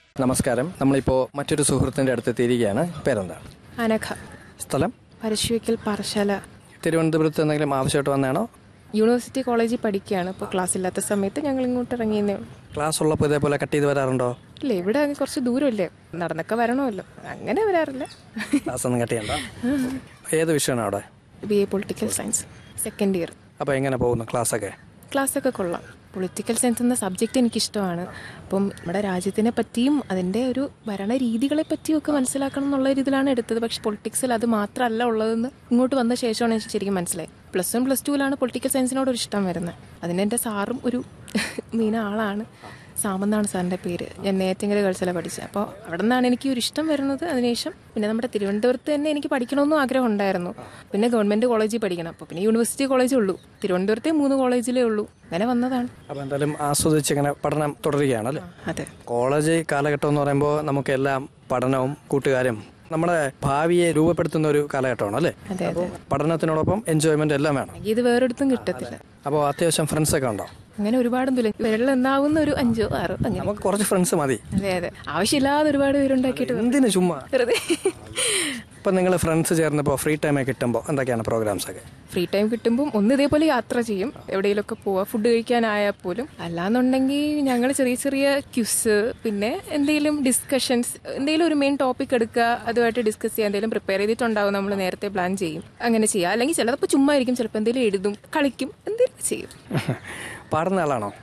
നമസ്കാരം നമ്മളിപ്പോൾ മറ്റൊരു സുഹൃത്തിൻ്റെ അടുത്ത് എത്തിയിരിക്കുകയാണ് പേരെന്താണ് അനഘ സ്ഥലം പരശുവയ്ക്കൽ പാറശാല തിരുവനന്തപുരത്ത് എന്തെങ്കിലും ആവശ്യമായിട്ട് വന്നതാണോ യൂണിവേഴ്സിറ്റി കോളേജിൽ പഠിക്കുകയാണ് ഇപ്പോൾ ക്ലാസ് ഇല്ലാത്ത സമയത്ത് ഞങ്ങൾ ഇങ്ങോട്ട് ഇറങ്ങിയെന്നേ ഉള്ളൂ. ക്ലാസ് ഉള്ളപ്പോൾ ഇതേപോലെ കട്ട് ചെയ്ത് വരാറുണ്ടോ ഇല്ല ഇവിടെ അങ്ങ് കുറച്ച് ദൂരമല്ലേ നടന്നൊക്കെ വരണമല്ലോ അങ്ങനെ വരാറില്ല ക്ലാസ് ഒന്നും കട്ട് ചെയ്യണ്ട ഏത് വിഷയമാണ് അവിടെ B A political science second year അപ്പോൾ എങ്ങനെ പോകുന്നു ക്ലാസ്സൊക്കെ ക്ലാസ്സൊക്കെ കൊള്ളാം പൊളിറ്റിക്കൽ സയൻസ് എന്ന സബ്ജക്റ്റ് എനിക്കിഷ്ടമാണ് അപ്പം നമ്മുടെ രാജ്യത്തിനെ പറ്റിയും അതിൻ്റെ ഒരു ഭരണ രീതികളെ പറ്റിയും ഒക്കെ മനസ്സിലാക്കണം എന്നുള്ള രീതിയിലാണ് എടുത്തത് പക്ഷെ പൊളിറ്റിക്സിൽ അത് മാത്രമല്ല ഉള്ളതെന്ന് ഇങ്ങോട്ട് വന്ന ശേഷമാണ് എനിക്ക് ശരിക്കും മനസ്സിലായി പ്ലസ് വൺ പ്ലസ് ടുവിലാണ് പൊളിറ്റിക്കൽ സയൻസിനോട് ഒരു ഇഷ്ടം വരുന്നത് അതിന് എൻ്റെ സാറും ഒരു മീന ആളാണ് സാമെന്നാണ് സാറിൻ്റെ പേര് ഞാൻ നേരത്തെങ്കിൽ ഗേൾസിലെ പഠിച്ചത് അപ്പോൾ അവിടെ നിന്നാണ് എനിക്ക് ഒരു ഇഷ്ടം വരുന്നത് അതിനുശേഷം പിന്നെ നമ്മുടെ തിരുവനന്തപുരത്ത് തന്നെ എനിക്ക് പഠിക്കണമെന്നും ആഗ്രഹം ഉണ്ടായിരുന്നു പിന്നെ ഗവൺമെൻറ് കോളേജിൽ പഠിക്കണം അപ്പോൾ പിന്നെ യൂണിവേഴ്സിറ്റി കോളേജേ ഉള്ളൂ തിരുവനന്തപുരത്തെ മൂന്ന് കോളേജിലേ ഉള്ളൂ അങ്ങനെ വന്നതാണ് അപ്പോൾ എന്തായാലും ആസ്വദിച്ച് ഇങ്ങനെ പഠനം തുടരുകയാണ് അല്ലേ അതെ കോളേജ് കാലഘട്ടം എന്ന് പറയുമ്പോൾ നമുക്കെല്ലാം പഠനവും കൂട്ടുകാരും നമ്മുടെ ഭാവിയെ രൂപപ്പെടുത്തുന്ന ഒരു കാലഘട്ടമാണ് അല്ലേ അതെ അതെ പഠനത്തിനോടൊപ്പം എൻജോയ്മെന്റ് എല്ലാം വേണം ഇത് വേറൊരിടത്തും കിട്ടത്തില്ല അപ്പോൾ അത്യാവശ്യം ഫ്രണ്ട്സൊക്കെ ഉണ്ടോ അങ്ങനെ ഒരുപാടൊന്നുമില്ല വെള്ളം എന്നാവുന്ന ഒരു അഞ്ചോ ആറോ അങ്ങനെ നമുക്ക് കുറച്ച് ഫ്രണ്ട്സ് മതി അതെ അതെ ആവശ്യമില്ലാതെ ഒരുപാട് പേരുണ്ടാക്കിയിട്ട് എന്തിനു ചുമ്മാ വെറുതെ ഇപ്പം നിങ്ങൾ ഫ്രണ്ട്സ് ചേർന്നപ്പോൾ ഫ്രീ ടൈം കിട്ടുമ്പോൾ എന്തൊക്കെയാണ് പ്രോഗ്രാംസ് ഒക്കെ ഫ്രീ ടൈം കിട്ടുമ്പോൾ ഒന്ന് ഇതേപോലെ യാത്ര ചെയ്യും എവിടെയെങ്കിലുമൊക്കെ പോവാം ഫുഡ് കഴിക്കാനായാൽ അല്ലാന്നുണ്ടെങ്കിൽ ഞങ്ങൾ ചെറിയ ചെറിയ ക്യുസ് പിന്നെ എന്തെങ്കിലും ഡിസ്കഷൻസ് എന്തെങ്കിലും ഒരു മെയിൻ ടോപ്പിക് എടുക്കുക അതുമായിട്ട് ഡിസ്കസ് ചെയ്യാൻ എന്തെങ്കിലും പ്രിപ്പയർ ചെയ്തിട്ടുണ്ടാവും നമ്മൾ നേരത്തെ പ്ലാൻ ചെയ്യും അങ്ങനെ ചെയ്യുക അല്ലെങ്കിൽ ചിലപ്പോൾ ചുമ്മാ ആയിരിക്കും ചിലപ്പോൾ എന്തെങ്കിലും എഴുതും കളിക്കും എന്തെങ്കിലും ചെയ്യും പാടുന്ന ആളാണോ